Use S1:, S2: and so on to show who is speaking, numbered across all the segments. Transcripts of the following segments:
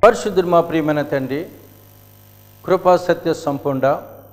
S1: పరిశుద్ధుడు మా ప్రియమైన తండ్రి కృపా సత్య సంపూర్ణ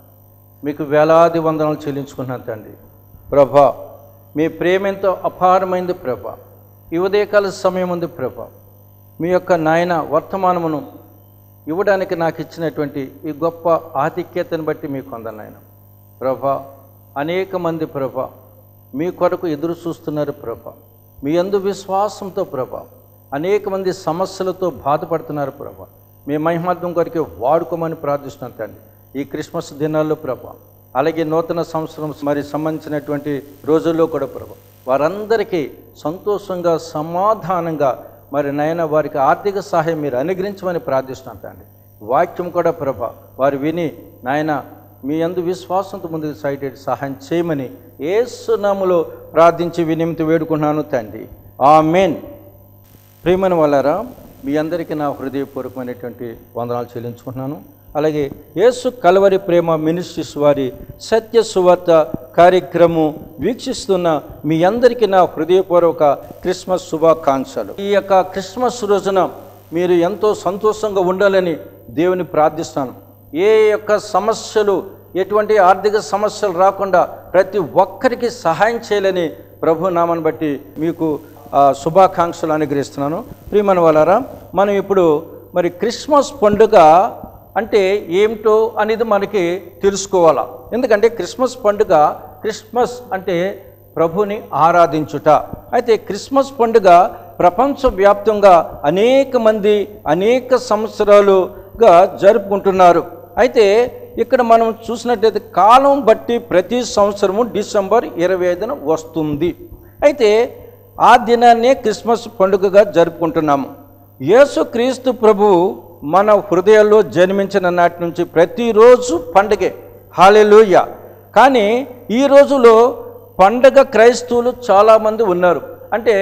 S1: మీకు వేలాది వందనాలు చెల్లించుకున్నాను తండ్రి ప్రభా మీ ప్రేమ ఎంతో అపారమైంది ప్రభ ఈ ఉదయకాల సమయం ఉంది ప్రభ మీ యొక్క నాయన వర్తమానమును ఇవ్వడానికి నాకు ఇచ్చినటువంటి ఈ గొప్ప ఆధిక్యతను బట్టి మీకు కొందరు నాయన ప్రభ అనేక మంది ప్రభ మీ కొరకు ఎదురు చూస్తున్నారు ప్రభ మీ అందు విశ్వాసంతో ప్రభ అనేక మంది సమస్యలతో బాధపడుతున్నారు ప్రభ మీ మహిమార్థం కొరికి వాడుకోమని ప్రార్థిస్తున్నాను తండ్రి ఈ క్రిస్మస్ దినాల్లో ప్రభ అలాగే నూతన సంవత్సరం మరి సంబంధించినటువంటి రోజుల్లో కూడా ప్రభ వారందరికీ సంతోషంగా సమాధానంగా మరి నయన వారికి ఆర్థిక సహాయం మీరు అనుగ్రహించమని ప్రార్థిస్తున్నాను తండ్రి వాక్యం కూడా ప్రభ వారు విని నాయన మీ అందు విశ్వాసంతో ముందుకు సైటెడ్ సహాయం చేయమని ఏసునాములో ప్రార్థించి వినిమితి వేడుకున్నాను తండ్రి ఆ మెయిన్ ప్రియమైన వాళ్ళారా మీ అందరికీ నా హృదయపూర్వకమైనటువంటి వందనాలు చెల్లించుకుంటున్నాను అలాగే యేసు కలవరి ప్రేమ మినిస్ట్రీస్ వారి సత్య సువార్త కార్యక్రమం వీక్షిస్తున్న మీ అందరికీ నా హృదయపూర్వక క్రిస్మస్ శుభాకాంక్షలు ఈ యొక్క క్రిస్మస్ రోజున మీరు ఎంతో సంతోషంగా ఉండాలని దేవుని ప్రార్థిస్తాను ఏ యొక్క సమస్యలు ఎటువంటి ఆర్థిక సమస్యలు రాకుండా ప్రతి ఒక్కరికి సహాయం చేయాలని ప్రభు నామని బట్టి మీకు ఆ, శుభాకాంక్షలు అనుగ్రహిస్తున్నాను ప్రియమైన వాళ్ళారా మనం ఇప్పుడు మరి క్రిస్మస్ పండుగ అంటే ఏమిటో అనేది మనకి తెలుసుకోవాలా ఎందుకంటే క్రిస్మస్ పండుగ క్రిస్మస్ అంటే ప్రభుని ఆరాధించుట అయితే క్రిస్మస్ పండుగ ప్రపంచవ్యాప్తంగా అనేక మంది అనేక సంవత్సరాలుగా జరుపుకుంటున్నారు అయితే ఇక్కడ మనం చూసినట్లయితే కాలం బట్టి ప్రతి సంవత్సరము డిసెంబర్ ఇరవై ఐదున వస్తుంది అయితే ఆ దినాన్నే క్రిస్మస్ పండుగగా జరుపుకుంటున్నాము యేసుక్రీస్తు ప్రభు మన హృదయాల్లో జన్మించిన నాటి నుంచి ప్రతిరోజు పండగే హాలెలూయ కానీ ఈ రోజులో పండగ క్రైస్తవులు చాలామంది ఉన్నారు అంటే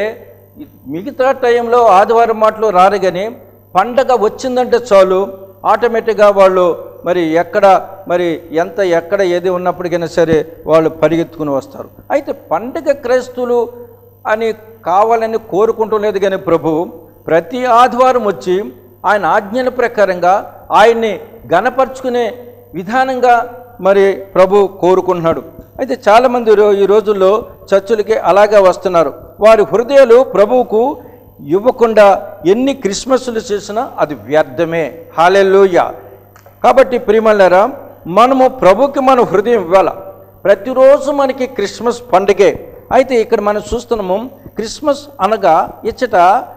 S1: మిగతా టైంలో ఆదివారం మాటలు రారు కానీ పండగ వచ్చిందంటే చాలు ఆటోమేటిక్గా వాళ్ళు మరి ఎక్కడ మరి ఎంత ఎక్కడ ఏది ఉన్నప్పటికైనా సరే వాళ్ళు పరిగెత్తుకుని వస్తారు అయితే పండగ క్రైస్తవులు అని కావాలని కోరుకుంటూ లేదు కానీ ప్రభు ప్రతి ఆదివారం వచ్చి ఆయన ఆజ్ఞల ప్రకారంగా ఆయన్ని గణపరుచుకునే విధానంగా మరి ప్రభు కోరుకుంటున్నాడు అయితే చాలామంది రో- ఈ రోజుల్లో చర్చులకి అలాగే వస్తున్నారు వారి హృదయాలు ప్రభువుకు ఇవ్వకుండా ఎన్ని క్రిస్మస్లు చేసినా అది వ్యర్థమే హాలెల్లుయ కాబట్టి ప్రియమల్లారా మనము ప్రభుకి మన హృదయం ఇవ్వాల ప్రతిరోజు మనకి క్రిస్మస్ పండుగే అయితే ఇక్కడ మనం చూస్తున్నాము క్రిస్మస్ అనగా ఇచ్చట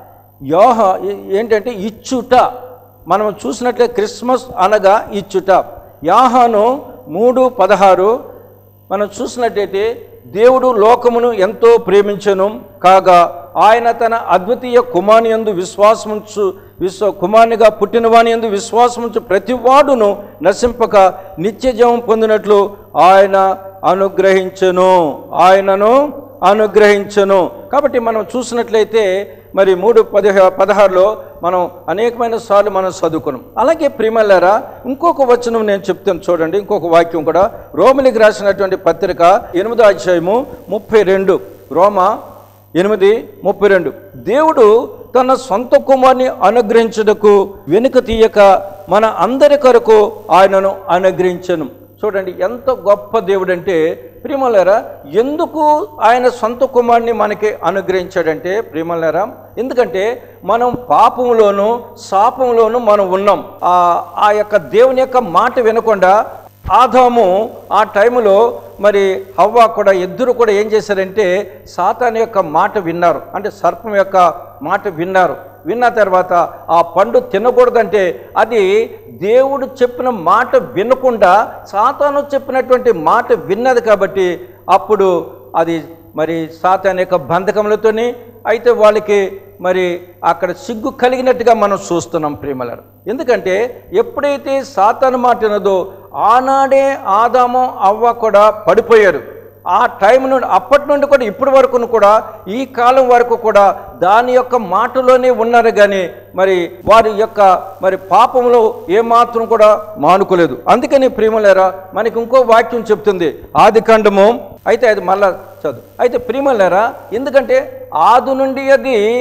S1: యోహ ఏ- ఏంటంటే ఇచ్చుట మనం చూసినట్లే క్రిస్మస్ అనగా ఇచ్చుట యాహాను మూడు పదహారు మనం చూసినట్టయితే దేవుడు లోకమును ఎంతో ప్రేమించెను కాగా ఆయన తన అద్వితీయ కుమాని యందు విశ్వాసముంచు విశ్వ కుమారునిగా పుట్టినవాని యందు విశ్వాసముంచు ప్రతివాడును నశింపక నిత్యజీవం పొందినట్లు ఆయన అనుగ్రహించెను ఆయనను అనుగ్రహించను కాబట్టి మనం చూసినట్లయితే మరి మూడు పదిహ పదహారులో మనం అనేకమైన సార్లు మనం చదువుకున్నాం అలాగే ప్రియమల్లారా ఇంకొక వచనం నేను చెప్తాను చూడండి ఇంకొక వాక్యం కూడా రోమిలికి రాసినటువంటి పత్రిక ఎనిమిదో అధ్యాయము ముప్పై రెండు రోమ ఎనిమిది ముప్పై రెండు దేవుడు తన సొంత కుమార్ని అనుగ్రహించుటకు వెనుక తీయక మన అందరి కొరకు ఆయనను అనుగ్రహించను చూడండి ఎంత గొప్ప దేవుడు అంటే ప్రియమలారా ఎందుకు ఆయన సొంత కుమారుని మనకి అనుగ్రహించాడంటే ప్రియమలారా ఎందుకంటే మనం పాపంలోను శాపంలోను మనం ఉన్నాం ఆ ఆ యొక్క దేవుని యొక్క మాట వినకుండా ఆదాము ఆ టైంలో మరి హవ్వ కూడా ఇద్దరు కూడా ఏం చేశారంటే సాతాన్ యొక్క మాట విన్నారు అంటే సర్పం యొక్క మాట విన్నారు విన్న తర్వాత ఆ పండు తినకూడదంటే అది దేవుడు చెప్పిన మాట వినకుండా సాతాను చెప్పినటువంటి మాట విన్నది కాబట్టి అప్పుడు అది మరి సాతాన్ యొక్క బంధకములతోని అయితే వాళ్ళకి మరి అక్కడ సిగ్గు కలిగినట్టుగా మనం చూస్తున్నాం ప్రేమలను ఎందుకంటే ఎప్పుడైతే సాతాను మాట వినదో ఆనాడే ఆదాము అవ్వ కూడా పడిపోయారు ఆ టైం నుండి అప్పటి నుండి కూడా ఇప్పటి వరకు కూడా ఈ కాలం వరకు కూడా దాని యొక్క మాటలోనే ఉన్నారు కానీ మరి వారి యొక్క మరి పాపంలో ఏమాత్రం కూడా మానుకోలేదు అందుకని ప్రియమలేరా మనకి ఇంకో వాక్యం చెప్తుంది ఆది ఖండము అయితే అది మళ్ళా చదువు అయితే ప్రియమలేరా ఎందుకంటే ఆది నుండి అది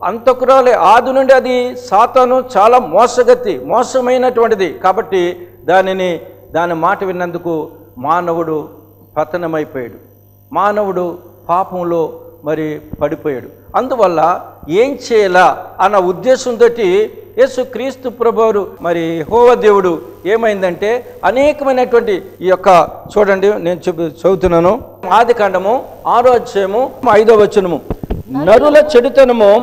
S1: అంతకురాలే ఆది నుండి అది సాతాను చాలా మోసగతి మోసమైనటువంటిది కాబట్టి దానిని దాని మాట విన్నందుకు మానవుడు పతనమైపోయాడు మానవుడు పాపంలో మరి పడిపోయాడు అందువల్ల ఏం చేయాలా అన్న ఉద్దేశంతో యేసు క్రీస్తు ప్రభువారు మరి హోవ దేవుడు ఏమైందంటే అనేకమైనటువంటి ఈ యొక్క చూడండి నేను చెప్పు చదువుతున్నాను ఆది కాండము ఆరో అధ్యాయము ఐదో వచనము నరుల చెడుతనము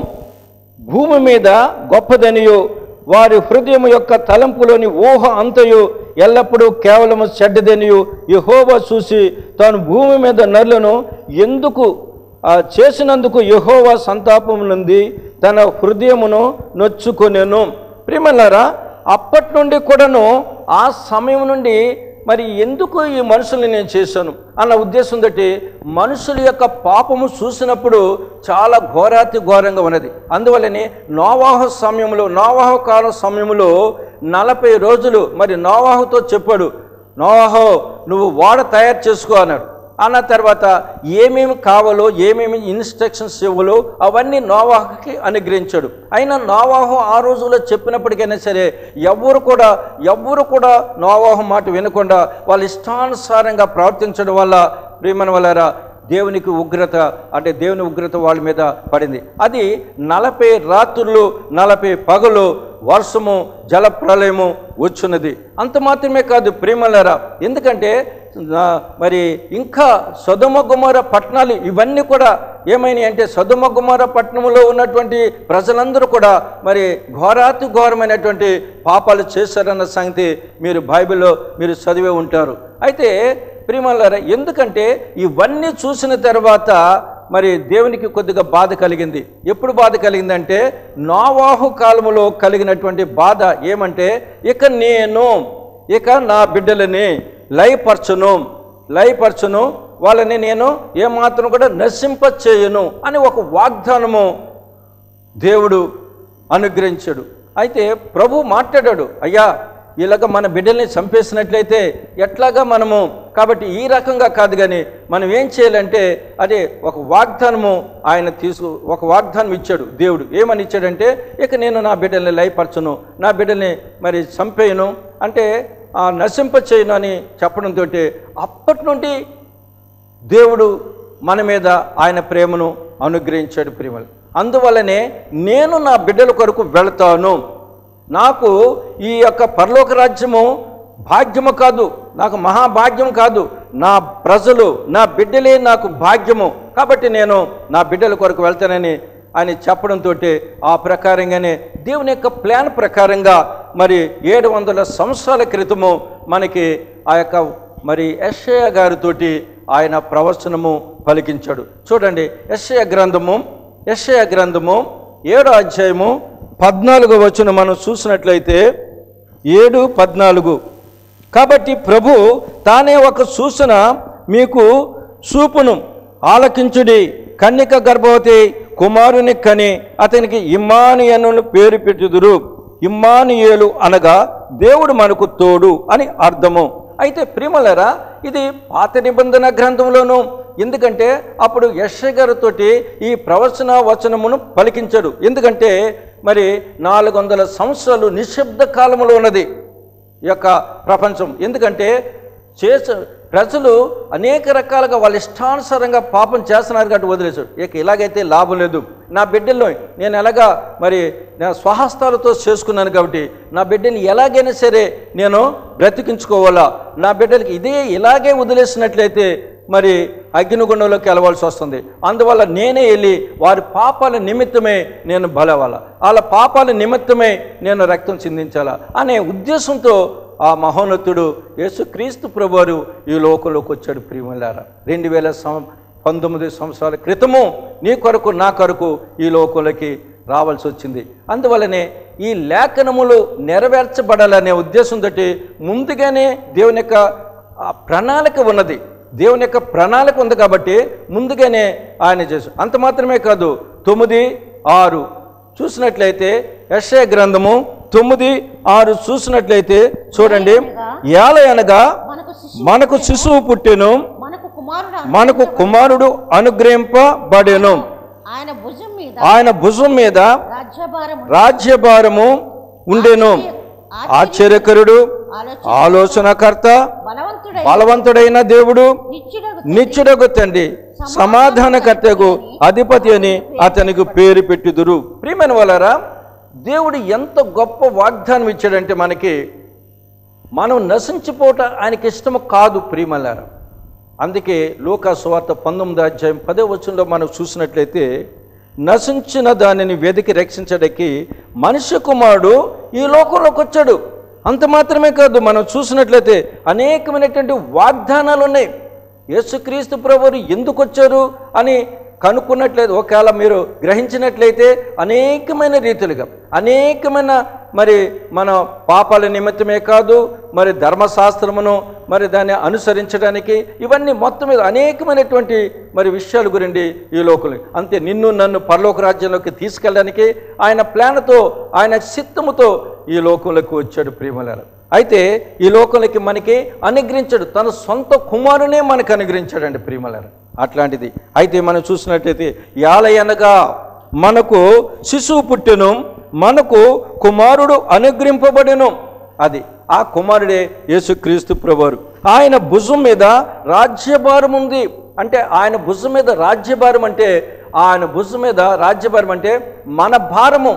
S1: భూమి మీద గొప్పదనియు వారి హృదయం యొక్క తలంపులోని ఊహ అంతయు ఎల్లప్పుడూ కేవలము చెడ్డదనియు యెహోవా చూసి తాను భూమి మీద నరులను ఎందుకు ఆ, చేసినందుకు యెహోవా సంతాపం నుండి తన హృదయమును నొచ్చుకొనెను ప్రియమల్లారా అప్పటి నుండి కూడాను ఆ సమయం నుండి మరి ఎందుకు ఈ మనుషుల్ని నేను చేశాను అన్న ఉద్దేశం తోటి మనుషుల యొక్క పాపము చూసినప్పుడు చాలా ఘోరాతి ఘోరంగా ఉన్నది అందువల్లనే నోవాహు సమయంలో నోవాహు కాలం సమయంలో నలభై రోజులు మరి నోవాహుతో చెప్పాడు నోవాహు నువ్వు వాడ తయారు చేసుకో అన్నాడు అన్న తర్వాత ఏమేమి కావాలో ఏమేమి ఇన్స్ట్రక్షన్స్ ఇవ్వాలో అవన్నీ నోవాహుకి అనుగ్రహించాడు అయినా నోవాహు ఆ రోజుల్లో చెప్పినప్పటికైనా సరే ఎవ్వరు కూడా ఎవ్వరు కూడా నోవాహు మాట వినకుండా వాళ్ళ ఇష్టానుసారంగా ప్రవర్తించడం వల్ల ప్రియమైన వాళ్ళారా దేవునికి ఉగ్రత అంటే దేవుని ఉగ్రత వాళ్ళ మీద పడింది అది నలభై రాత్రులు నలభై పగలు వర్షము జల ప్రళయము వచ్చున్నది అంత మాత్రమే కాదు ప్రేమలరా ఎందుకంటే ఆ, మరి ఇంకా సొదమ గుమార పట్టణాలు ఇవన్నీ కూడా ఏమైనాయి అంటే సొదమ గుమార పట్టణంలో ఉన్నటువంటి ప్రజలందరూ కూడా మరి ఘోరాతి ఘోరమైనటువంటి పాపాలు చేశారన్న సంగతి మీరు బైబిల్లో మీరు చదివే ఉంటారు అయితే ప్రియమల్లారా ఎందుకంటే ఇవన్నీ చూసిన తర్వాత మరి దేవునికి కొద్దిగా బాధ కలిగింది ఎప్పుడు బాధ కలిగిందంటే నోవాహు కాలములో కలిగినటువంటి బాధ ఏమంటే ఇక నేను ఇక నా బిడ్డలని లయపరచును లయపరచును వాళ్ళని నేను ఏమాత్రం కూడా నశింప చేయను అని ఒక వాగ్దానము దేవుడు అనుగ్రహించాడు అయితే ప్రభు మాట్లాడాడు అయ్యా ఇలాగ మన బిడ్డల్ని చంపేసినట్లయితే ఎట్లాగా మనము కాబట్టి ఈ రకంగా కాదు కానీ మనం ఏం చేయాలంటే అదే ఒక వాగ్దానము ఆయన తీసుకు ఒక వాగ్దానం ఇచ్చాడు దేవుడు ఏమని ఇచ్చాడంటే ఇక నేను నా బిడ్డల్ని లయపరచును నా బిడ్డల్ని మరి చంపేయను అంటే ఆ నశింప చేయను అని చెప్పడంతో అప్పటి నుండి దేవుడు మన మీద ఆయన ప్రేమను అనుగ్రహించాడు ప్రేమలు అందువల్లనే నేను నా బిడ్డల కొరకు వెళతాను నాకు ఈ యొక్క పరలోక రాజ్యము భాగ్యము కాదు నాకు మహాభాగ్యం కాదు నా ప్రజలు నా బిడ్డలే నాకు భాగ్యము కాబట్టి నేను నా బిడ్డల కొరకు వెళ్తానని అని చెప్పడంతో ఆ ప్రకారంగానే దేవుని యొక్క ప్లాన్ ప్రకారంగా మరి ఏడు వందల సంవత్సరాల క్రితము మనకి ఆ యొక్క మరి యెషయా గారితోటి ఆయన ప్రవచనము పలికించాడు చూడండి యెషయా గ్రంథము యెషయా గ్రంథము ఏడో అధ్యాయము పద్నాలుగు వచ్చిన మనం చూసినట్లయితే ఏడు పద్నాలుగు కాబట్టి ప్రభు తానే ఒక సూచన మీకు చూపును ఆలకించుడి కన్నిక గర్భవతి కుమారుని కని అతనికి ఇమ్మానియను పేరు పెట్టుదురు ఇమ్మానియేలు అనగా దేవుడు మనకు తోడు అని అర్థము అయితే ప్రియమలరా ఇది పాత నిబంధన గ్రంథంలోను ఎందుకంటే అప్పుడు యశ గారితోటి ఈ ప్రవచన వచనమును పలికించాడు ఎందుకంటే మరి నాలుగు వందల సంవత్సరాలు నిశ్శబ్ద కాలంలో ఉన్నది ఈ యొక్క ప్రపంచం ఎందుకంటే చేస ప్రజలు అనేక రకాలుగా వాళ్ళ ఇష్టానుసారంగా పాపం చేస్తున్నారు కాబట్టి వదిలేశాడు ఇక ఇలాగైతే లాభం లేదు నా బిడ్డల్లో నేను ఎలాగా మరి నా స్వహస్తాలతో చేసుకున్నాను కాబట్టి నా బిడ్డని ఎలాగైనా సరే నేను బ్రతికించుకోవాలా నా బిడ్డలకి ఇదే ఇలాగే వదిలేసినట్లయితే మరి అగ్నిగుండంలోకి వెళ్ళవలసి వస్తుంది అందువల్ల నేనే వెళ్ళి వారి పాపాల నిమిత్తమే నేను బలవాల వాళ్ళ పాపాల నిమిత్తమే నేను రక్తం చిందించాలా అనే ఉద్దేశంతో ఆ మహోన్నతుడు యేసుక్రీస్తు ప్రభువారు ఈ లోకంలోకి వచ్చాడు ప్రియమలారా రెండు వేల సం పంతొమ్మిది సంవత్సరాల క్రితము నీ కొరకు నా కొరకు ఈ లోకంలోకి రావాల్సి వచ్చింది అందువల్లనే ఈ లేఖనములు నెరవేర్చబడాలనే ఉద్దేశంతో ముందుగానే దేవుని యొక్క ఆ ప్రణాళిక ఉన్నది దేవుని యొక్క ప్రణాళిక ఉంది కాబట్టి ముందుగానే ఆయన చేసు అంత మాత్రమే కాదు తొమ్మిది ఆరు చూసినట్లయితే యెషయా గ్రంథము తొమ్మిది ఆరు చూసినట్లయితే చూడండి ఏల అనగా
S2: మనకు శిశు
S1: మనకు శిశువు పుట్టెను
S2: మనకు కుమారుడు
S1: మనకు కుమారుడు అనుగ్రహింపబడెను
S2: ఆయన భుజం మీద
S1: ఆయన భుజం మీద
S2: రాజ్యభారము
S1: రాజ్యభారము ఉండెను ఆశ్చర్యకరుడు
S2: ఆలోచన
S1: ఆలోచనకర్త
S2: బలవంతుడై
S1: బలవంతుడైన దేవుడు
S2: నిత్యుడగు
S1: నిత్యుడగు తండ్రి సమాధానకర్తకు అధిపతి అని అతనికి పేరు పెట్టుదురు ప్రియమైన వాళ్ళారా దేవుడు ఎంత గొప్ప వాగ్దానం ఇచ్చాడంటే మనకి మనం నశించిపోవట ఆయనకి ఇష్టము కాదు ప్రియమల్లారా అందుకే లోకా సువార్త పంతొమ్మిది అధ్యాయం పదే వచనంలో మనం చూసినట్లయితే నశించిన దానిని వెతికి రక్షించడానికి మనిషి కుమారుడు ఈ లోకంలోకి వచ్చాడు అంత మాత్రమే కాదు మనం చూసినట్లయితే అనేకమైనటువంటి వాగ్దానాలు ఉన్నాయి యేసుక్రీస్తు ప్రభువు ఎందుకు వచ్చారు అని కనుక్కున్నట్లయితే ఒకవేళ మీరు గ్రహించినట్లయితే అనేకమైన రీతులుగా అనేకమైన మరి మన పాపాల నిమిత్తమే కాదు మరి ధర్మశాస్త్రమును మరి దాన్ని అనుసరించడానికి ఇవన్నీ మొత్తం మీద అనేకమైనటువంటి మరి విషయాల గురించి ఈ లోకలు అంతే నిన్ను నన్ను పరలోక రాజ్యంలోకి తీసుకెళ్ళడానికి ఆయన ప్లాన్తో ఆయన చిత్తముతో ఈ లోకంలోకి వచ్చాడు ప్రేమలారా అయితే ఈ లోకంలోకి మనకి అనుగ్రహించాడు తన సొంత కుమారునే మనకు అనుగ్రహించాడండి ప్రేమలారా అట్లాంటిది అయితే మనం చూసినట్టయితే యాలయనగా మనకు శిశువు పుట్టెను మనకు కుమారుడు అనుగ్రహింపబడెను అది ఆ కుమారుడే యేసుక్రీస్తు ప్రభువారు ఆయన భుజం మీద రాజ్యభారం ఉంది అంటే ఆయన భుజం మీద రాజ్యభారం అంటే ఆయన భుజం మీద రాజ్యభారం అంటే మన భారము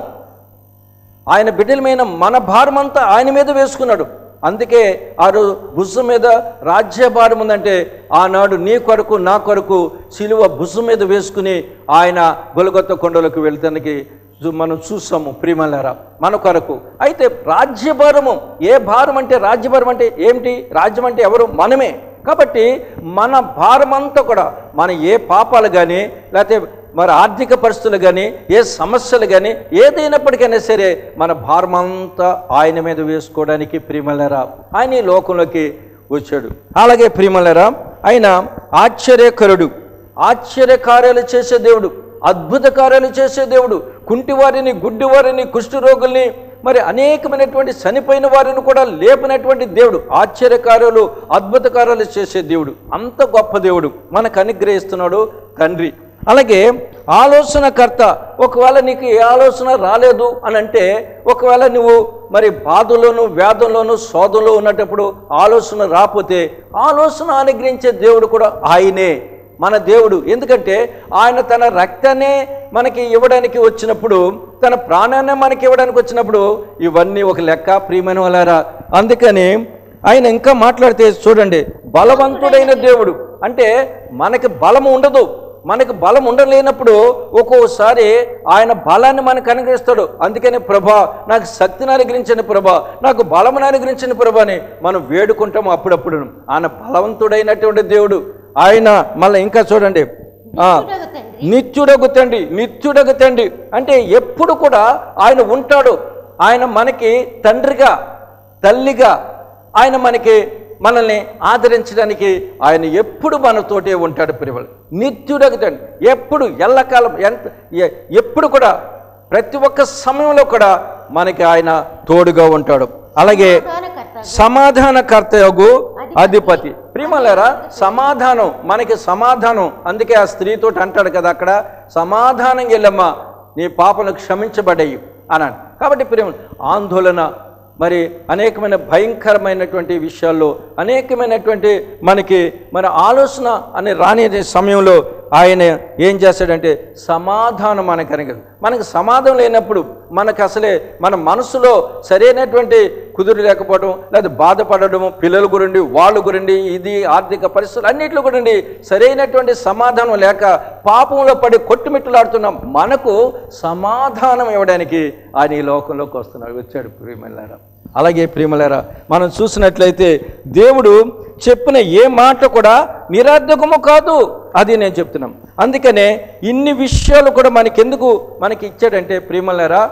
S1: ఆయన బిడ్డలమైన మన భారం అంతా ఆయన మీద వేసుకున్నాడు అందుకే ఆ రోజు భుజం మీద రాజ్యభారం ఉందంటే ఆనాడు నీ కొరకు నా కొరకు సిలువ భుజం మీద వేసుకుని ఆయన గొలగొత్త కొండలకు వెళ్తానికి చూ- మనం చూసాము ప్రియమలారా మన కొరకు అయితే రాజ్యభారము ఏ భారం అంటే రాజ్యభారం అంటే ఏమిటి రాజ్యం అంటే ఎవరు మనమే కాబట్టి మన భారం అంతా కూడా మన ఏ పాపాలు కానీ లేకపోతే మరి ఆర్థిక పరిస్థితులు కానీ ఏ సమస్యలు కానీ ఏదైనప్పటికైనా సరే మన భారం అంతా ఆయన మీద వేసుకోవడానికి ప్రియమలరా ఆయన ఈ లోకంలోకి వచ్చాడు అలాగే ప్రియమలరా ఆయన ఆశ్చర్యకరుడు ఆశ్చర్య కార్యాలు చేసే దేవుడు అద్భుత కార్యాలు చేసే దేవుడు కుంటివారిని గుడ్డివారిని కుష్ఠరోగుల్ని మరి అనేకమైనటువంటి చనిపోయిన వారిని కూడా లేపినటువంటి దేవుడు ఆశ్చర్యకార్యాలు అద్భుత కార్యాలు చేసే దేవుడు అంత గొప్ప దేవుడు మనకు అనుగ్రహిస్తున్నాడు తండ్రి అలాగే ఆలోచనకర్త ఒకవేళ నీకు ఏ ఆలోచన రాలేదు అని అంటే ఒకవేళ నువ్వు మరి బాధలోను వ్యాధంలోను శోధంలో ఉన్నటప్పుడు ఆలోచన రాకపోతే ఆలోచన అనుగ్రహించే దేవుడు కూడా ఆయనే మన దేవుడు ఎందుకంటే ఆయన తన రక్తాన్నే మనకి ఇవ్వడానికి వచ్చినప్పుడు తన ప్రాణాన్ని మనకి ఇవ్వడానికి వచ్చినప్పుడు ఇవన్నీ ఒక లెక్క ప్రియమైన వాళ్ళారా అందుకని ఆయన ఇంకా మాట్లాడితే చూడండి బలవంతుడైన దేవుడు అంటే మనకి బలం ఉండదు మనకు బలం ఉండలేనప్పుడు ఒక్కోసారి ఆయన బలాన్ని మనకు అనుగ్రహిస్తాడు అందుకని ప్రభా నాకు శక్తిని అనుగ్రహించిన ప్రభా నాకు బలమును అనుగ్రహించిన ప్రభా అని మనం వేడుకుంటాము అప్పుడప్పుడు ఆయన బలవంతుడైనటువంటి దేవుడు ఆయన మళ్ళీ ఇంకా చూడండి ఆ,
S2: నిత్యుడగు తండ్రి
S1: నిత్యుడగు తండ్రి నిత్యుడగు తండ్రి అంటే ఎప్పుడు కూడా ఆయన ఉంటాడు ఆయన మనకి తండ్రిగా తల్లిగా ఆయన మనకి మనల్ని ఆదరించడానికి ఆయన ఎప్పుడు మనతోటే ఉంటాడు ప్రియులు నిత్యుడగు తండ్రి ఎప్పుడు ఎల్లకాలం ఎంత ఎ- ఎప్పుడు కూడా ప్రతి ఒక్క సమయంలో కూడా మనకి ఆయన తోడుగా ఉంటాడు అలాగే
S2: ప్రధానకర్త
S1: సమాధానకర్తయగు అధిపతి ప్రియమలారా సమాధానం మనకి సమాధానం అందుకే ఆ స్త్రీతో అంటాడు కదా అక్కడ సమాధానం వెళ్ళమ్మా నీ పాపను క్షమించబడ్డాయి అన్నాడు కాబట్టి ప్రేమ ఆందోళన మరి అనేకమైన భయంకరమైనటువంటి విషయాల్లో అనేకమైనటువంటి మనకి మన ఆలోచన అనే రాని సమయంలో ఆయన ఏం చేస్తాడంటే సమాధానం మనకు అనగదు మనకు సమాధానం లేనప్పుడు మనకు అసలే మన మనసులో సరైనటువంటి కుదురు లేకపోవడం లేదా బాధపడడం పిల్లల గురించి వాళ్ళ గురించి ఇది ఆర్థిక పరిస్థితులు అన్నింటిలో గురించి సరైనటువంటి సమాధానం లేక పాపంలో పడి కొట్టుమిట్టులాడుతున్న మనకు సమాధానం ఇవ్వడానికి ఆయన ఈ లోకంలోకి వస్తున్నాడు వచ్చాడు ప్రియమల్లారా అలాగే ప్రియమలారా మనం చూసినట్లయితే దేవుడు చెప్పిన ఏ మాట కూడా నిరార్థకము కాదు అది నేను చెప్తున్నాం అందుకనే ఇన్ని విషయాలు కూడా మనకెందుకు మనకి ఇచ్చాడంటే ప్రియమలారా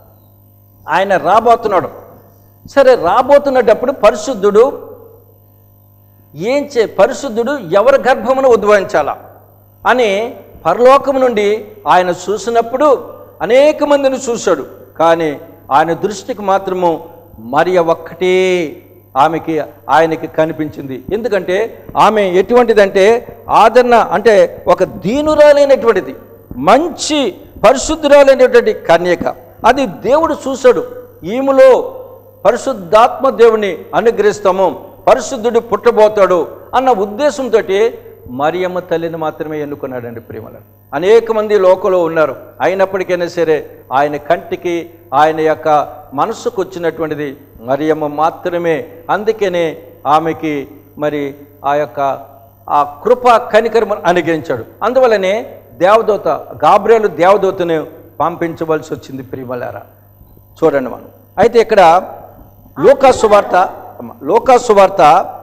S1: ఆయన రాబోతున్నాడు సరే రాబోతున్నప్పుడు పరిశుద్ధుడు ఏం చే పరిశుద్ధుడు ఎవరి గర్భమును ఉద్భవించాలా అని పరలోకం నుండి ఆయన చూసినప్పుడు అనేక మందిని చూశాడు కానీ ఆయన దృష్టికి మాత్రము మరియ ఒక్కటే ఆమెకి ఆయనకి కనిపించింది ఎందుకంటే ఆమె ఎటువంటిదంటే ఆదరణ అంటే ఒక దీనురాలైనటువంటిది మంచి పరిశుద్ధురాలైనటువంటి కన్యక అది దేవుడు చూశాడు ఈమెలో పరిశుద్ధాత్మ దేవుని అనుగ్రహిస్తాము పరిశుద్ధుడు పుట్టబోతాడు అన్న ఉద్దేశంతో మరియమ్మ తల్లిని మాత్రమే ఎన్నుకున్నాడండి ప్రేమలు అనేక మంది లోకంలో ఉన్నారు అయినప్పటికైనా సరే ఆయన కంటికి ఆయన యొక్క మనసుకు వచ్చినటువంటిది మరియమ్మ మాత్రమే అందుకనే ఆమెకి మరి ఆ యొక్క ఆ కృప కనికరం అనుగ్రహించాడు అందువలనే దేవదూత గాబ్రేలు దేవదూతను పంపించవలసి వచ్చింది ప్రియమలారా చూడండి మనం అయితే ఇక్కడ లోకాసు వార్త లోకాసు వార్త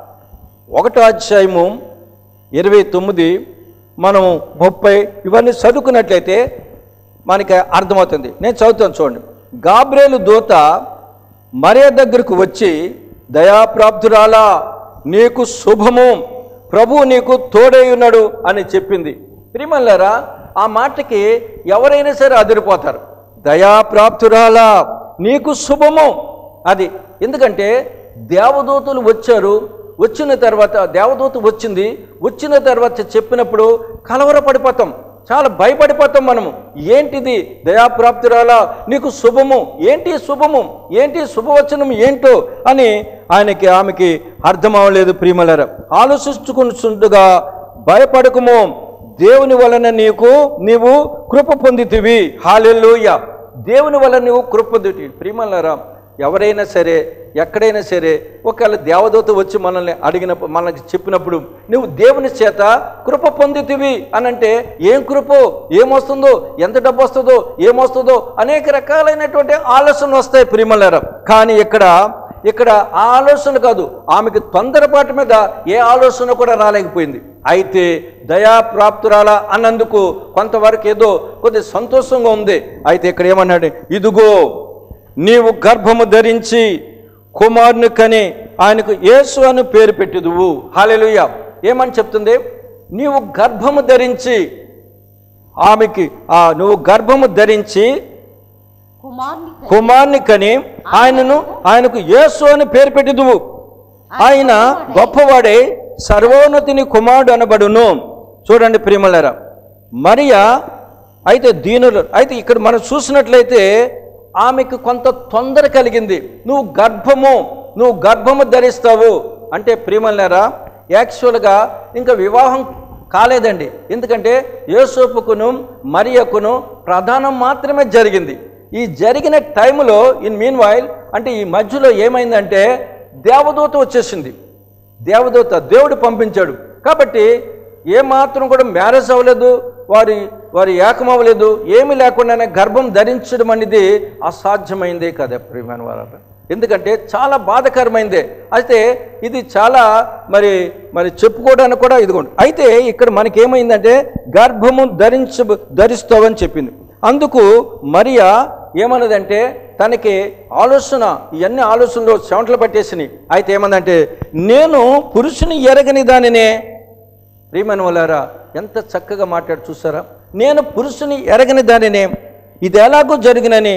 S1: ఒకటో అధ్యాయము ఇరవై తొమ్మిది మనం ముప్పై ఇవన్నీ చదువుకున్నట్లయితే మనకి అర్థమవుతుంది నేను చదువుతాను చూడండి గాబ్రేలు దూత మరియ దగ్గరకు వచ్చి దయాప్రాప్తురాలా నీకు శుభము ప్రభు నీకు తోడై ఉన్నాడు అని చెప్పింది ప్రిమల్లారా ఆ మాటకి ఎవరైనా సరే అదిరిపోతారు దయాప్రాప్తురాలా నీకు శుభము అది ఎందుకంటే దేవదూతలు వచ్చారు వచ్చిన తర్వాత దేవదూత వచ్చింది వచ్చిన తర్వాత చెప్పినప్పుడు కలవరపడిపోతాం చాలా భయపడిపోతాం మనము ఏంటిది దయాప్రాప్తిరాలా నీకు శుభము ఏంటి శుభము ఏంటి శుభవచనం ఏంటో అని ఆయనకి ఆమెకి అర్థం అవ్వలేదు ప్రియమలర ఆలోచించుకుంటుండగా భయపడకము దేవుని వలన నీకు నీవు కృప పొందితివి హాలెల్లుయ దేవుని వలన నువ్వు కృప పొందితివి ప్రియమలరా ఎవరైనా సరే ఎక్కడైనా సరే ఒకవేళ దేవదూత వచ్చి మనల్ని అడిగినప్పుడు మనకి చెప్పినప్పుడు నువ్వు దేవుని చేత కృప పొందితివి అని అంటే ఏం కృపో ఏమొస్తుందో ఎంత డబ్బు వస్తుందో ఏమొస్తుందో అనేక రకాలైనటువంటి ఆలోచనలు వస్తాయి ప్రియమలారా కానీ ఇక్కడ ఇక్కడ ఆ ఆలోచన కాదు ఆమెకి తొందరపాటు మీద ఏ ఆలోచన కూడా రాలేకపోయింది అయితే దయాప్రాప్తురాల అన్నందుకు కొంతవరకు ఏదో కొద్ది సంతోషంగా ఉంది అయితే ఇక్కడ ఏమన్నాడు ఇదిగో నీవు గర్భము ధరించి కుమారుని కని ఆయనకు యేసు అని పేరు పెట్టిదువు హాలెలుయ ఏమని చెప్తుంది నీవు గర్భము ధరించి ఆమెకి ఆ నువ్వు గర్భము ధరించి
S2: కుమారుని
S1: కుమార్ని కని ఆయనను ఆయనకు యేసు అని పేరు పెట్టిదువు ఆయన గొప్పవాడే సర్వోన్నతిని కుమారుడు అనబడును చూడండి ప్రియమలరా మరియా అయితే దీనులు అయితే ఇక్కడ మనం చూసినట్లయితే ఆమెకు కొంత తొందర కలిగింది నువ్వు గర్భము నువ్వు గర్భము ధరిస్తావు అంటే ప్రియమలరా యాక్చువల్గా ఇంకా వివాహం కాలేదండి ఎందుకంటే యోసోపుకును మరియకును ప్రధానం మాత్రమే జరిగింది ఈ జరిగిన టైంలో ఇన్ మీన్ వైల్ అంటే ఈ మధ్యలో ఏమైందంటే దేవదూత వచ్చేసింది దేవదూత దేవుడు పంపించాడు కాబట్టి ఏమాత్రం కూడా మ్యారేజ్ అవ్వలేదు వారి వారి ఏకం అవ్వలేదు ఏమీ లేకుండానే గర్భం ధరించడం అనేది అసాధ్యమైందే కదా ప్రియమైన వారు ఎందుకంటే చాలా బాధకరమైందే అయితే ఇది చాలా మరి మరి చెప్పుకోవడానికి కూడా ఇదిగోండి అయితే ఇక్కడ మనకి ఏమైందంటే గర్భము ధరించ ధరిస్తావని చెప్పింది అందుకు మరియా ఏమన్నదంటే తనకి ఆలోచన ఇవన్నీ ఆలోచనలు చెమటలు పట్టేసినాయి అయితే ఏమన్నదంటే నేను పురుషుని ఎరగని దానినే ప్రియమైన వాళ్ళారా ఎంత చక్కగా మాట్లాడు చూసారా నేను పురుషుని ఎరగని దానినే ఇది ఎలాగో జరిగినని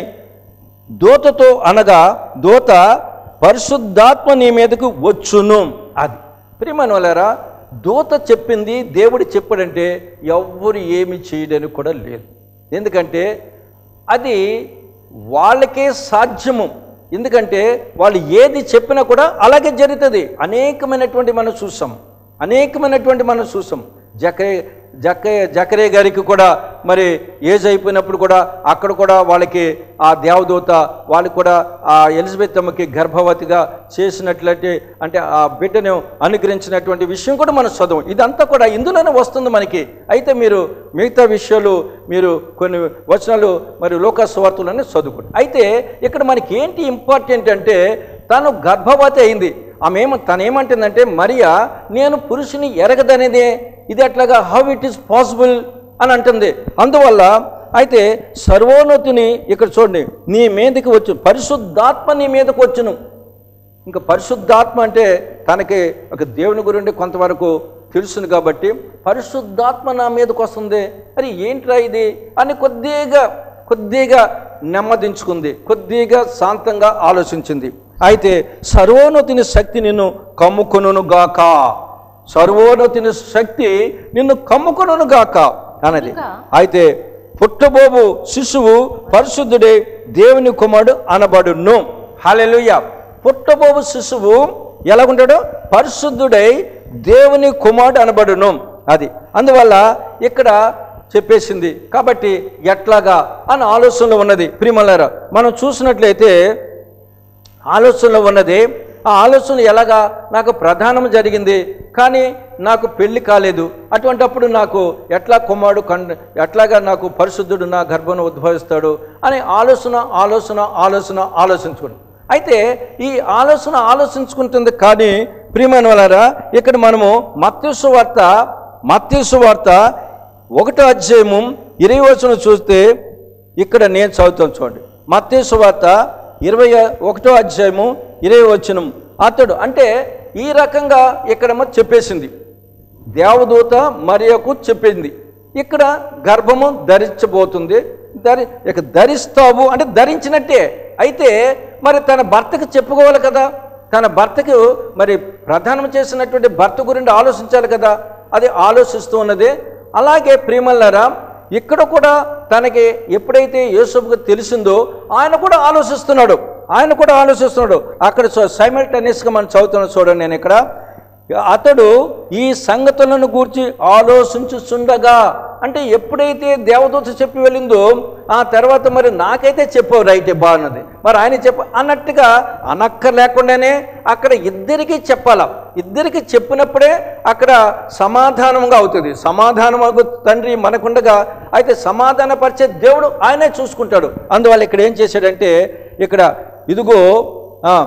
S1: దూతతో అనగా దూత పరిశుద్ధాత్మ నీ మీదకు వచ్చును అది ప్రియమైన వాళ్ళారా దూత చెప్పింది దేవుడు చెప్పాడంటే ఎవ్వరు ఏమి చేయడానికి కూడా లేదు ఎందుకంటే అది వాళ్ళకే సాధ్యము ఎందుకంటే వాళ్ళు ఏది చెప్పినా కూడా అలాగే జరుగుతుంది అనేకమైనటువంటి మనం చూసాం అనేకమైనటువంటి మనం చూసాం జకరే జకే జకరే గారికి కూడా మరి ఏజ్ అయిపోయినప్పుడు కూడా అక్కడ కూడా వాళ్ళకి ఆ దేవదూత వాళ్ళకి కూడా ఆ ఎలిజబెత్ అమ్మకి గర్భవతిగా చేసినట్లయితే అంటే ఆ బిడ్డను అనుగ్రహించినటువంటి విషయం కూడా మనం చదవం ఇదంతా కూడా ఇందులోనే వస్తుంది మనకి అయితే మీరు మిగతా విషయాలు మీరు కొన్ని వచనాలు మరి లోకస్వార్తలనే చదువుకోండి అయితే ఇక్కడ మనకి ఏంటి ఇంపార్టెంట్ అంటే తను గర్భవతి అయింది ఆమె ఏమ తను ఏమంటుందంటే మరియా నేను పురుషుని ఎరగదనేదే ఇది అట్లాగా హౌ ఇట్ ఈస్ పాసిబుల్ అని అంటుంది అందువల్ల అయితే సర్వోన్నతిని ఇక్కడ చూడండి నీ మీదకి వచ్చు పరిశుద్ధాత్మ నీ మీదకి వచ్చును ఇంకా పరిశుద్ధాత్మ అంటే తనకి ఒక దేవుని గురించి కొంతవరకు తెలుసును కాబట్టి పరిశుద్ధాత్మ నా మీదకి వస్తుంది అరే ఏంట్రా ఇది అని కొద్దిగా కొద్దిగా నెమ్మదించుకుంది కొద్దిగా శాంతంగా ఆలోచించింది అయితే సర్వోన్నతిని శక్తి నిన్ను కమ్ముకొనును గాక సర్వోన్నతిని శక్తి నిన్ను కమ్ముకొనును గాక అన్నది అయితే పుట్టబోబు శిశువు పరిశుద్ధుడే దేవుని కుమారుడు అనబడును హల్లెలూయా పుట్టబోబు శిశువు ఎలాగుంటాడు పరిశుద్ధుడై దేవుని కుమారుడు అనబడును అది అందువల్ల ఇక్కడ చెప్పేసింది కాబట్టి ఎట్లాగా అని ఆలోచనలో ఉన్నది ప్రియమల్లారా మనం చూసినట్లయితే ఆలోచనలో ఉన్నది ఆ ఆలోచన ఎలాగా నాకు ప్రధానం జరిగింది కానీ నాకు పెళ్లి కాలేదు అటువంటప్పుడు నాకు ఎట్లా కుమారుడు కండ ఎట్లాగా నాకు పరిశుద్ధుడు నా గర్భను ఉద్భవిస్తాడు అనే ఆలోచన ఆలోచన ఆలోచన ఆలోచించుకుని అయితే ఈ ఆలోచన ఆలోచించుకుంటుంది కానీ ప్రియమైన వాళ్ళారా ఇక్కడ మనము మత్స్సు వార్త మత్స్సు వార్త ఒకటో అధ్యాయము ఇరవై వచనం చూస్తే ఇక్కడ నేను చదువుతాను చూడండి మత్తేసు వార్త ఇరవై ఒకటో అధ్యాయము ఇరవై వచనం అతడు అంటే ఈ రకంగా ఇక్కడ చెప్పేసింది దేవదూత మరియకు చెప్పింది ఇక్కడ గర్భము ధరించబోతుంది ధరి ఇక ధరిస్తావు అంటే ధరించినట్టే అయితే మరి తన భర్తకు చెప్పుకోవాలి కదా తన భర్తకు మరి ప్రధానం చేసినటువంటి భర్త గురించి ఆలోచించాలి కదా అది ఆలోచిస్తూ ఉన్నది అలాగే ప్రియమల్లారా ఇక్కడ కూడా తనకి ఎప్పుడైతే యేసుకు తెలిసిందో ఆయన కూడా ఆలోచిస్తున్నాడు ఆయన కూడా ఆలోచిస్తున్నాడు అక్కడ సైమల్టేనియస్గా మనం చదువుతున్నాం చూడండి నేను ఇక్కడ అతడు ఈ సంగతులను గూర్చి ఆలోచించుచుండగా అంటే ఎప్పుడైతే దేవదూత చెప్పి వెళ్ళిందో ఆ తర్వాత మరి నాకైతే చెప్పవు రైతే బాగున్నది మరి ఆయన చెప్ప అన్నట్టుగా అనక్క లేకుండానే అక్కడ ఇద్దరికీ చెప్పాలా ఇద్దరికి చెప్పినప్పుడే అక్కడ సమాధానంగా అవుతుంది సమాధానం తండ్రి మనకుండగా అయితే సమాధానపరిచే దేవుడు ఆయనే చూసుకుంటాడు అందువల్ల ఇక్కడ ఏం చేశాడంటే ఇక్కడ ఇదిగో ఆ,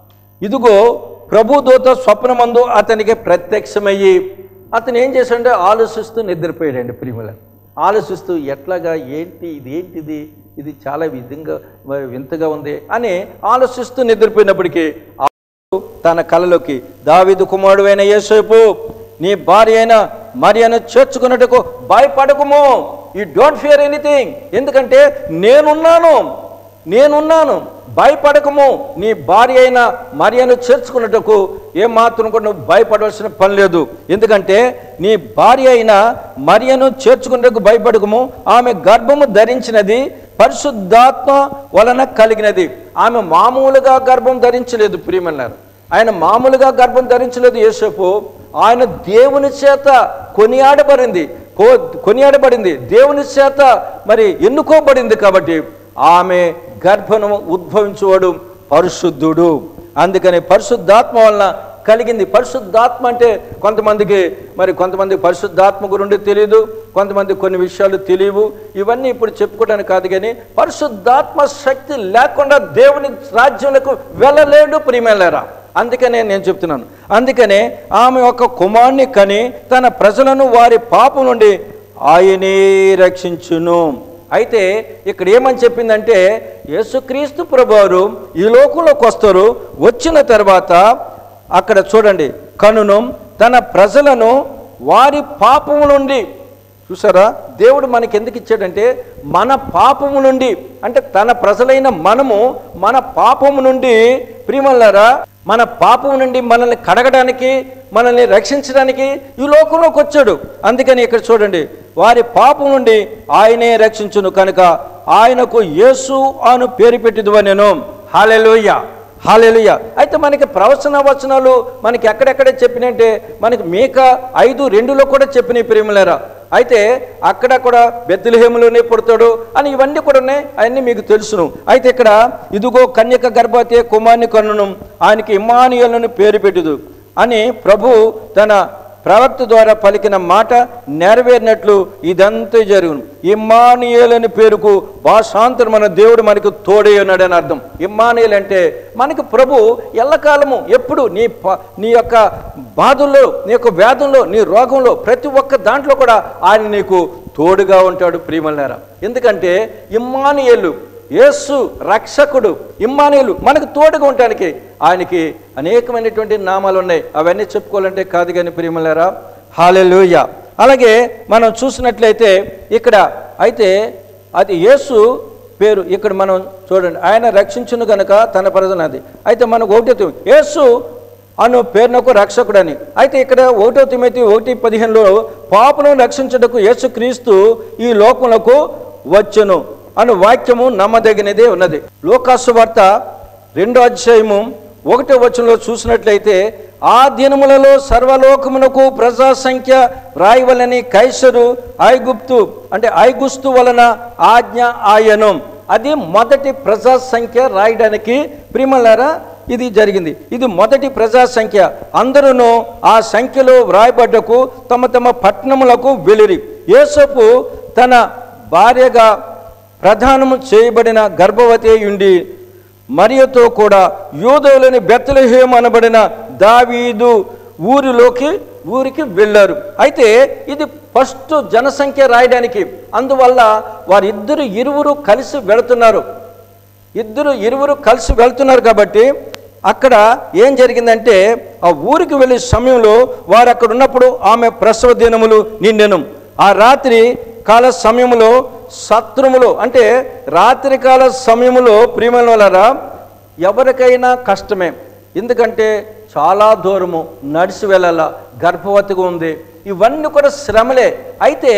S1: ఇదిగో ప్రభుదూత స్వప్నమందు అతనికి ప్రత్యక్షమయ్యి అతను ఏం చేశాడంటే ఆలోచిస్తూ నిద్రపోయాడండి ప్రియుల ఆలోచిస్తూ ఎట్లాగా ఏంటి ఇది ఏంటిది ఇది చాలా విధంగా వింతగా ఉంది అని ఆలోచిస్తూ నిద్రపోయినప్పటికీ ఆ తన కలలోకి దావిదు కుమారుడు అయిన యేసేపు నీ భార్య అయిన మరియను చేర్చుకున్నట్టుకు భయపడకుము యూ డోంట్ ఫియర్ ఎనీథింగ్ ఎందుకంటే నేనున్నాను నేనున్నాను భయపడకము నీ భార్య అయిన మరియను చేర్చుకున్నట్టుకు ఏమాత్రం కూడా నువ్వు భయపడవలసిన పని లేదు ఎందుకంటే నీ భార్య అయిన మరియను చేర్చుకున్నట్టుకు భయపడకము ఆమె గర్భము ధరించినది పరిశుద్ధాత్మ వలన కలిగినది ఆమె మామూలుగా గర్భం ధరించలేదు ప్రియమన్నారు ఆయన మామూలుగా గర్భం ధరించలేదు యేసపు ఆయన దేవుని చేత కొనియాడబడింది కో కొనియాడబడింది దేవుని చేత మరి ఎన్నుకోబడింది కాబట్టి ఆమె గర్భను ఉద్భవించువాడు పరిశుద్ధుడు అందుకని పరిశుద్ధాత్మ వలన కలిగింది పరిశుద్ధాత్మ అంటే కొంతమందికి మరి కొంతమంది పరిశుద్ధాత్మ గురించి తెలియదు కొంతమంది కొన్ని విషయాలు తెలియవు ఇవన్నీ ఇప్పుడు చెప్పుకోవడానికి కాదు కానీ పరిశుద్ధాత్మ శక్తి లేకుండా దేవుని రాజ్యంలోకి వెళ్ళలేడు ప్రియమేలేరా అందుకనే నేను చెప్తున్నాను అందుకనే ఆమె ఒక కుమార్ని కని తన ప్రజలను వారి పాపం నుండి ఆయనే రక్షించును అయితే ఇక్కడ ఏమని చెప్పిందంటే యేసుక్రీస్తు ప్రభువారు ఈ లోకంలోకి వస్తారు వచ్చిన తర్వాత అక్కడ చూడండి కనును తన ప్రజలను వారి పాపము నుండి చూసారా దేవుడు మనకి ఎందుకు ఇచ్చాడంటే మన పాపము నుండి అంటే తన ప్రజలైన మనము మన పాపము నుండి ప్రియమల్లారా మన పాపం నుండి మనల్ని కడగడానికి మనల్ని రక్షించడానికి ఈ లోకంలోకి వచ్చాడు అందుకని ఇక్కడ చూడండి వారి పాపం నుండి ఆయనే రక్షించును కనుక ఆయనకు యేసు అను పేరు పెట్టిదువ నేను హాలెలుయ్య హాలెలుయ్య అయితే మనకి ప్రవచన వచనాలు మనకి ఎక్కడెక్కడ చెప్పినంటే మనకి మీక ఐదు రెండులో కూడా చెప్పినాయి ప్రేమలేరా అయితే అక్కడ కూడా బెత్తులహేములోనే పుడతాడు అని ఇవన్నీ కూడా ఉన్నాయి అవన్నీ మీకు తెలుసును అయితే ఇక్కడ ఇదిగో కన్యక గర్భవతి కుమార్ని కన్నును ఆయనకి ఇమానియలను పేరు పెట్టుదు అని ప్రభు తన ప్రవక్త ద్వారా పలికిన మాట నెరవేరినట్లు ఇదంతా జరుగును ఇమ్మానియేలని పేరుకు భాషాంతరం మన దేవుడు మనకు తోడే ఉన్నాడని అర్థం ఇమ్మానియల్ అంటే మనకి ప్రభు ఎల్లకాలము ఎప్పుడు నీ ప- నీ యొక్క బాధల్లో నీ యొక్క వ్యాధుల్లో నీ రోగంలో ప్రతి ఒక్క దాంట్లో కూడా ఆయన నీకు తోడుగా ఉంటాడు ప్రియమల్లారా ఎందుకంటే ఇమ్మానియేలు యేసు రక్షకుడు ఇమ్మానియులు మనకు తోడుగా ఉండటానికి ఆయనకి అనేకమైనటువంటి నామాలు ఉన్నాయి అవన్నీ చెప్పుకోవాలంటే కాదు కానీ ప్రియమలారా హాలెలూయ అలాగే మనం చూసినట్లయితే ఇక్కడ అయితే అది యేసు పేరు ఇక్కడ మనం చూడండి ఆయన రక్షించును గనుక తన ప్రజనది అయితే మనకు ఒకటి యేసు అను పేరునకు రక్షకుడని అయితే ఇక్కడ ఒకటో తిమ్మతి ఒకటి పదిహేనులో పాపను రక్షించుటకు యేసుక్రీస్తు ఈ లోకములకు వచ్చును అను వాక్యము నమ్మదగినదే ఉన్నది లోకాసు వార్త రెండో అధ్యాయము ఒకటో వచనంలో చూసినట్లయితే ఆ దినములలో సర్వలోకమునకు ప్రజా సంఖ్య రాయవలని కైసరు ఐగుప్తు అంటే ఐగుస్తు వలన ఆజ్ఞ ఆయను అది మొదటి ప్రజా సంఖ్య రాయడానికి ప్రిమలారా ఇది జరిగింది ఇది మొదటి ప్రజా సంఖ్య అందరూ ఆ సంఖ్యలో వ్రాయబడ్డకు తమ తమ పట్టణములకు వెలిరి యేసపు తన భార్యగా ప్రధానము చేయబడిన గర్భవతి ఉండి మరియతో కూడా యూదవులని బెత్తలహేం అనబడిన దావీదు ఊరిలోకి ఊరికి వెళ్ళారు అయితే ఇది ఫస్ట్ జనసంఖ్య రాయడానికి అందువల్ల వారిద్దరు ఇరువురు కలిసి వెళుతున్నారు ఇద్దరు ఇరువురు కలిసి వెళ్తున్నారు కాబట్టి అక్కడ ఏం జరిగిందంటే ఆ ఊరికి వెళ్ళే సమయంలో వారు అక్కడ ఉన్నప్పుడు ఆమె ప్రసవ దినములు నిండెను ఆ రాత్రి కాల సమయంలో సత్రములో అంటే రాత్రికాల సమయంలో ప్రియమైన వాళ్ళరా ఎవరికైనా కష్టమే ఎందుకంటే చాలా దూరము నడిచి వెళ్ళాల గర్భవతిగా ఉంది ఇవన్నీ కూడా శ్రమలే అయితే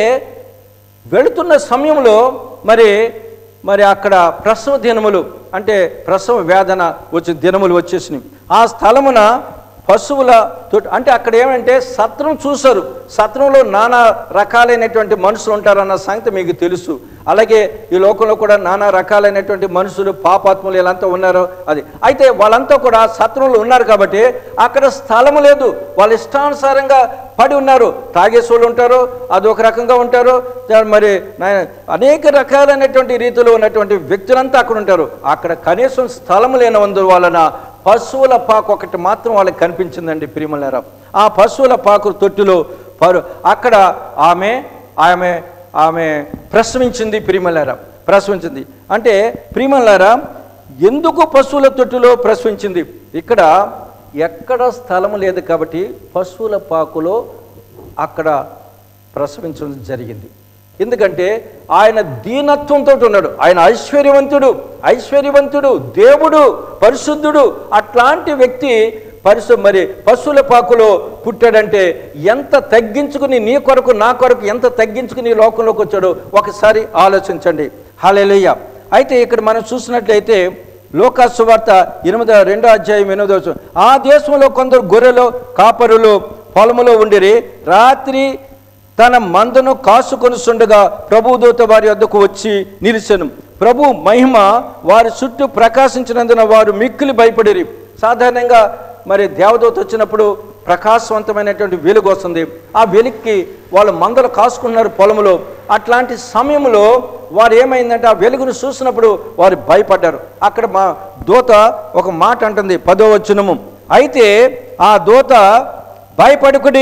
S1: వెళుతున్న సమయంలో మరి మరి అక్కడ ప్రసవ దినములు అంటే ప్రసవ వేదన వచ్చే దినములు వచ్చేసినాయి ఆ స్థలమున పశువుల తోటి అంటే అక్కడ ఏమంటే సత్రం చూశారు సత్రంలో నానా రకాలైనటువంటి మనుషులు ఉంటారన్న సంగతి మీకు తెలుసు అలాగే ఈ లోకంలో కూడా నానా రకాలైనటువంటి మనుషులు పాపాత్ములు వీళ్ళంతా ఉన్నారు అది అయితే వాళ్ళంతా కూడా సత్రంలో ఉన్నారు కాబట్టి అక్కడ స్థలము లేదు వాళ్ళ ఇష్టానుసారంగా పడి ఉన్నారు తాగేసోళ్ళు ఉంటారు అదొక రకంగా ఉంటారు దా- మరి నా- అనేక రకాలైనటువంటి రీతిలో ఉన్నటువంటి వ్యక్తులంతా అక్కడ ఉంటారు అక్కడ కనీసం స్థలం లేనందు వలన పశువుల పాకు ఒకటి మాత్రం వాళ్ళకి కనిపించిందండి ప్రియమలారా ఆ పశువుల పాకు తొట్టిలో పరు అక్కడ ఆమె ఆమె ఆమె ప్రసవించింది ప్రియమలారా ప్రసవించింది అంటే ప్రియమలారా ఎందుకు పశువుల తొట్టిలో ప్రసవించింది ఇక్కడ ఎక్కడ స్థలం లేదు కాబట్టి పశువుల పాకులో అక్కడ ప్రసవించడం జరిగింది ఎందుకంటే ఆయన దీనత్వంతో ఉన్నాడు ఆయన ఐశ్వర్యవంతుడు ఐశ్వర్యవంతుడు దేవుడు పరిశుద్ధుడు అట్లాంటి వ్యక్తి పరిశు మరి పశువుల పాకులో పుట్టాడంటే ఎంత తగ్గించుకుని నీ కొరకు నా కొరకు ఎంత తగ్గించుకుని ఈ లోకంలోకి వచ్చాడో ఒకసారి ఆలోచించండి హాలేలయ్య అయితే ఇక్కడ మనం చూసినట్లయితే లోకాసు వార్త ఎనిమిదో రెండో అధ్యాయం ఎనిమిదో వచనం. ఆ దేశంలో కొందరు గొర్రెలు కాపరులు పొలములో ఉండిరి రాత్రి తన మందను కాసుకొనుచుండగా ప్రభుదూత వారి వద్దకు వచ్చి నిలిచెను ప్రభు మహిమ వారి చుట్టూ ప్రకాశించినందున వారు మిక్కిలి భయపడిరి సాధారణంగా మరి దేవదూత వచ్చినప్పుడు ప్రకాశవంతమైనటువంటి వెలుగు వస్తుంది ఆ వెలుగుకి వాళ్ళు మందలు కాసుకున్నారు పొలములో అట్లాంటి సమయంలో వారు ఏమైందంటే ఆ వెలుగును చూసినప్పుడు వారు భయపడ్డారు అక్కడ మా దూత ఒక మాట అంటుంది పదో వచనము అయితే ఆ దూత భయపడుకుడి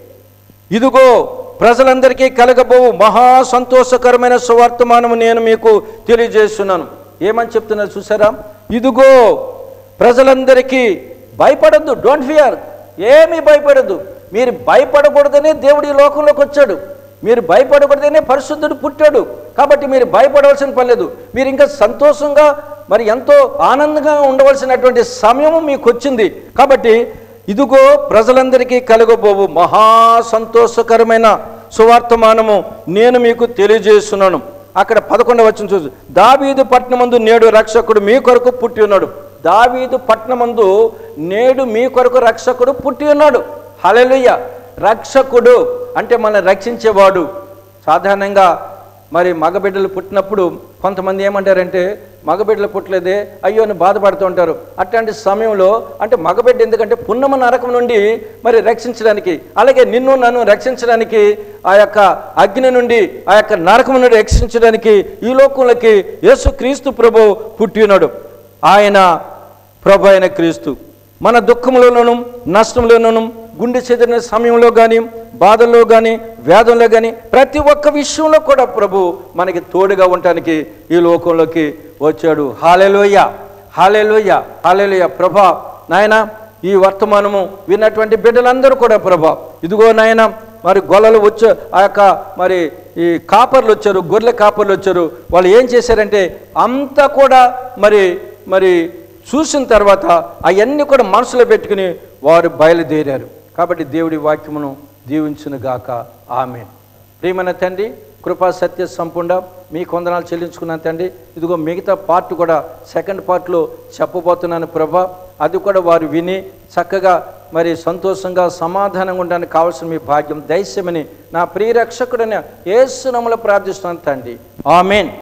S1: ఇదిగో ప్రజలందరికీ కలగబోవు మహా సంతోషకరమైన సువర్తమానము నేను మీకు తెలియజేస్తున్నాను ఏమని చెప్తున్నారు చూసారా ఇదిగో ప్రజలందరికీ భయపడద్దు డోంట్ ఫియర్ ఏమీ భయపడద్దు మీరు భయపడకూడదనే దేవుడు ఈ లోకంలోకి వచ్చాడు మీరు భయపడకూడదనే పరిశుద్ధుడు పుట్టాడు కాబట్టి మీరు భయపడవలసిన పని లేదు మీరు ఇంకా సంతోషంగా మరి ఎంతో ఆనందంగా ఉండవలసినటువంటి సమయం మీకు వచ్చింది కాబట్టి ఇదిగో ప్రజలందరికీ కలగబోవు మహా సంతోషకరమైన సువార్తమానము నేను మీకు తెలియజేస్తున్నాను అక్కడ పదకొండవ వచ్చిన చూసి దావీదు పట్నమందు నేడు రక్షకుడు మీ కొరకు పుట్టి ఉన్నాడు దావీదు పట్నమందు నేడు మీ కొరకు రక్షకుడు పుట్టి ఉన్నాడు హల్లెలూయ రక్షకుడు అంటే మనల్ని రక్షించేవాడు సాధారణంగా మరి మగబిడ్డలు పుట్టినప్పుడు కొంతమంది ఏమంటారంటే మగబిడ్డలు పుట్టలేదే అయ్యో అని బాధపడుతూ ఉంటారు అట్లాంటి సమయంలో అంటే మగబిడ్డ ఎందుకంటే పున్నమ నరకం నుండి మరి రక్షించడానికి అలాగే నిన్ను నన్ను రక్షించడానికి ఆ యొక్క అగ్ని నుండి ఆ యొక్క నరకం నుండి రక్షించడానికి ఈ లోకంలోకి యేసు క్రీస్తు ప్రభు పుట్టి ఉన్నాడు ఆయన ప్రభు అయిన క్రీస్తు మన దుఃఖంలోనూ నష్టంలోనూ గుండె చెదిరిన సమయంలో కానీ బాధల్లో కానీ వేదంలో కానీ ప్రతి ఒక్క విషయంలో కూడా ప్రభు మనకి తోడుగా ఉండటానికి ఈ లోకంలోకి వచ్చాడు హాలెలోయ హాలెలోయ హాలెలోయ ప్రభా నాయన ఈ వర్తమానము విన్నటువంటి బిడ్డలందరూ కూడా ప్రభా ఇదిగో నాయన మరి గొల్లలు వచ్చి ఆ యొక్క మరి ఈ కాపర్లు వచ్చారు గొర్రెల కాపర్లు వచ్చారు వాళ్ళు ఏం చేశారంటే అంతా కూడా మరి మరి చూసిన తర్వాత అవన్నీ కూడా మనసులో పెట్టుకుని వారు బయలుదేరారు కాబట్టి దేవుడి వాక్యమును దీవించును గాక ఆమె ప్రియమైన తండ్రి కృపా సత్య సంపూర్ణ మీ కొందనాలు చెల్లించుకున్నాను తండ్రి ఇదిగో మిగతా పార్ట్ కూడా సెకండ్ పార్ట్లో చెప్పబోతున్నాను ప్రభా అది కూడా వారు విని చక్కగా మరి సంతోషంగా సమాధానంగా ఉండడానికి కావాల్సిన మీ భాగ్యం దైశ్యమని నా ప్రియరక్షకుడైన యేసు నమ్మలో ప్రార్థిస్తున్నాను తండ్రి ఆమెన్